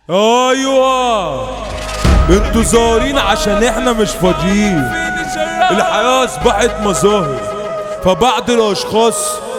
ايوه انتوا زارين عشان احنا مش فاضيين الحياة اصبحت مظاهر فبعض الاشخاص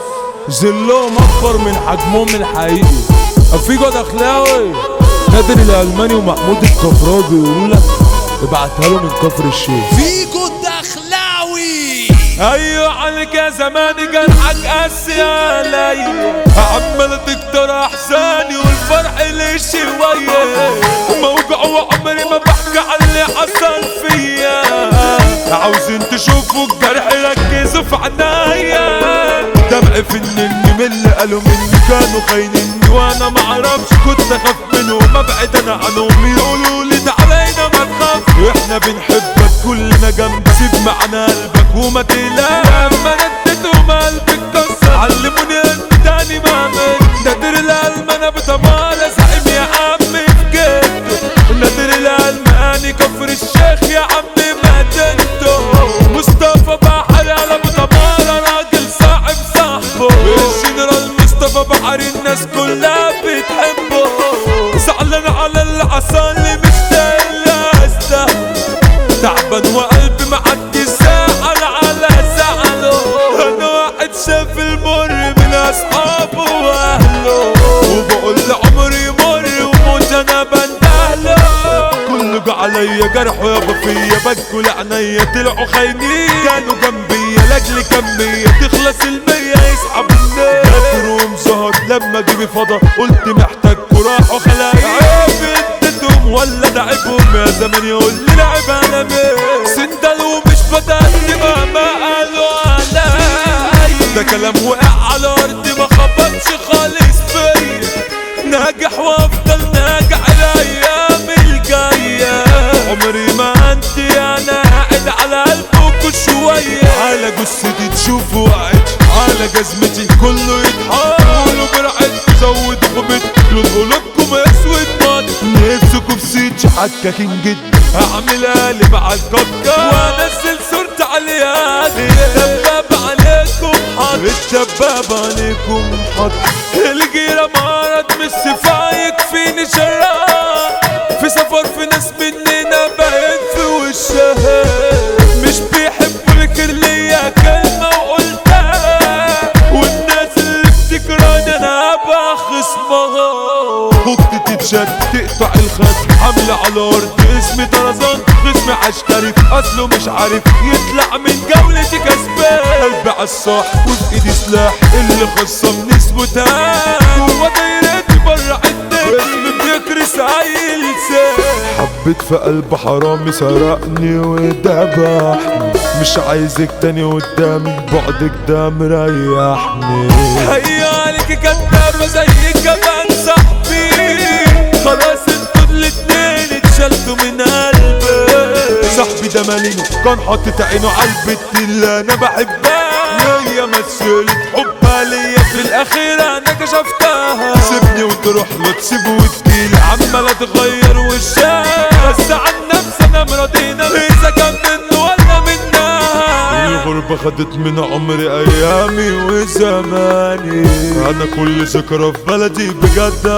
ذلهم اكبر من حجمهم الحقيقي افيجو دخلاوي نادر الالماني ومحمود الكفراوي بيقولوا لك ابعتها له من كفر الشيخ فيجو الدخلاوي ايوه عليك يا زماني جرحك قاسي عليا عمال تكتر احزاني والفرح ليه شويه موجوع وعمري ما بحكي عن اللي حصل فيا عاوزين تشوفوا الجرح ركزوا في عنايا دمع في النني من اللي قالوا مني كانوا خاينيني وانا ما اعرفش كنت اخاف منهم ابعد انا عنهم يقولوا لي تعالينا ما تخاف احنا بنحبك كلنا جنب سيب معنا قلبك وما تقلقش لما نديتهم قلبي اتكسر علموني انت تاني ما عملت نادر القلب انا بطمانة زعيم يا عم في جده نادر الالماني كفر الشيخ يا عم مدينته مصطفى بحر على ابو طمانة راجل صاحب صاحبه الجنرال مصطفى بحر الناس كلها بتحبه زعلان على اللي حصل لي مشتاق لأسده تعبان وقلبي معدي زعل على زعله انا واحد شاف المر من اصحابه واهله وبقول لعمري مر وموت انا بندهله كله جه عليا جرح يابا فيا بكوا لعنيا طلعوا خاينين كانوا جنبي لاجل كمية تخلص المية يسحبوا الناس جاتهم ظهر لما جيبي فضى قلت محتاجكوا راحوا خلايا عيب اديتهم ولا دعبهم يا زمان يقول لي لعب انا مين سندل ومش بدأت مهما قالوا علي ده كلام وقع على ارضي ما خبطش خالص فيا ناجح وافضل ناجح الايام الجايه عمري ما انت انا قاعد على قلبكوا شويه على جثتي تشوفوا وقعت على جزمتي كله يضحك قولوا برعت زود خبت لون قلوبكم اسود مات نفسكم في سيتش حكاكين جدا هعمل قالب على الكبكة وانزل صورتي عليها الدباب عليكم حط الدباب عليكم حط الجيرة مرض مش سفايك فيني شراء في سفر في ناس مننا باين في وشها مش بيحبوا الخير ليا كلمة وقلتها والناس اللي بتكرهني انا ابقى خصمها اختي تتشد تقطع الخد حملة على ارض اسمي طرزان خصمي عسكري اصله مش عارف يطلع من جولتي كسبان قلبي عالصح وفي ايدي سلاح اللي خصمني اسمه جوه دايرتي بره عدتي اسمي بيكرس اي لسان حبيت في قلب حرامي سرقني وذبحني مش عايزك تاني قدامي بعدك ده مريحني هيا عليك كداب زي كمان صاحبي خلاص انتوا الاتنين اتشلتوا من قلبي صاحبي ده مالينو كان حاطط عينه على البت اللي انا بحبها هي مثلت حبها ليا في الاخير انا كشفتها سيبني وتروح له تسيبه وتجيلي عمالة تغير وشها بس عن نفسي انا مرضينا اذا كان منه ولا منها الغربة خدت من عمري ايامي وزماني انا كل ذكرى في بلدي بجد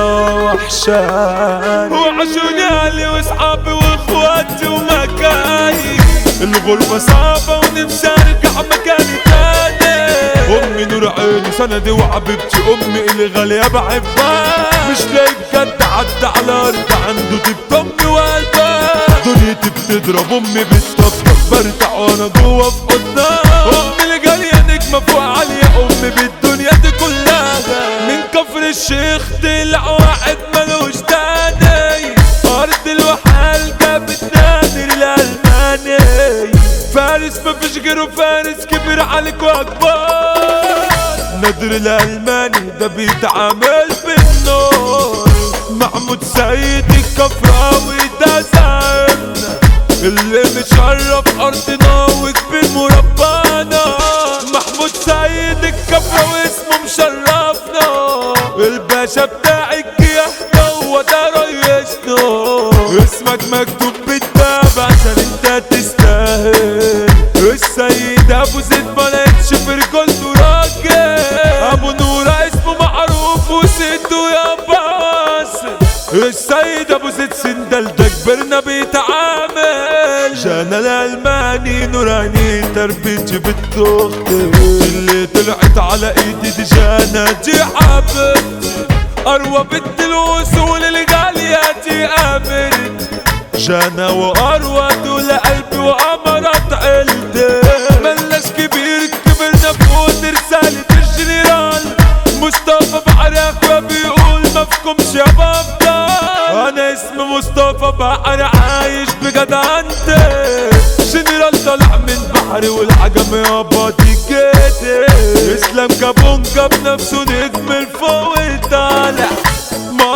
وحشاني وحشوني اهلي واصحابي واخواتي ومكاني الغربة صعبة ونفسي ارجع مكاني تاني امي نور عيني سندي وحبيبتي امي اللي غالية بحبها مش لاقي بجد عدى على ارض عنده تبت امي وقلبها دنيتي بتضرب امي بتطبطب برتاح وانا جوه في حضنها امي اللي جالية نجمة فوق عالية امي بالدنيا دي كلها من كفر الشيخ طلع واحد ملوش تاني ارض الوحال جابت نادر الالماني فارس مفيش غيره فارس كبر عليك واكبر نادر الالماني ده بيتعامل بالنور محمود سيد الكفراوي ده زعيمنا اللي مشرف ارضنا وكبير مربانا محمود سيد الكفراوي اسمه مشرفنا الباشا بتاع الجيح هو ده ريسنا اسمك مكتوب بالدهب عشان انت تستاهل السيد ابو زيد ملقتش في رجولته راجل ابو نورة اسمه معروف وسته يا باس السيد ده ابو زيد سندل ده كبرنا بيتعامل جانا الالماني نوراني تربيتي بالتخت اللي طلعت على ايدي دي جانا دي حبت اروى بنت الوصول الغالية دي امرت جانا واروى دول قلبي وامرت عيلتي ملاش كبير كبرنا فوق رسالة الجنرال مصطفى بعرق بيقول مفكم شباب انا اسمي مصطفى بحر عايش بجدعنتي جنرال طلع من بحري والعجم يابا دي جيتي اسلام كابونجا بنفسه نجم الفوق طالع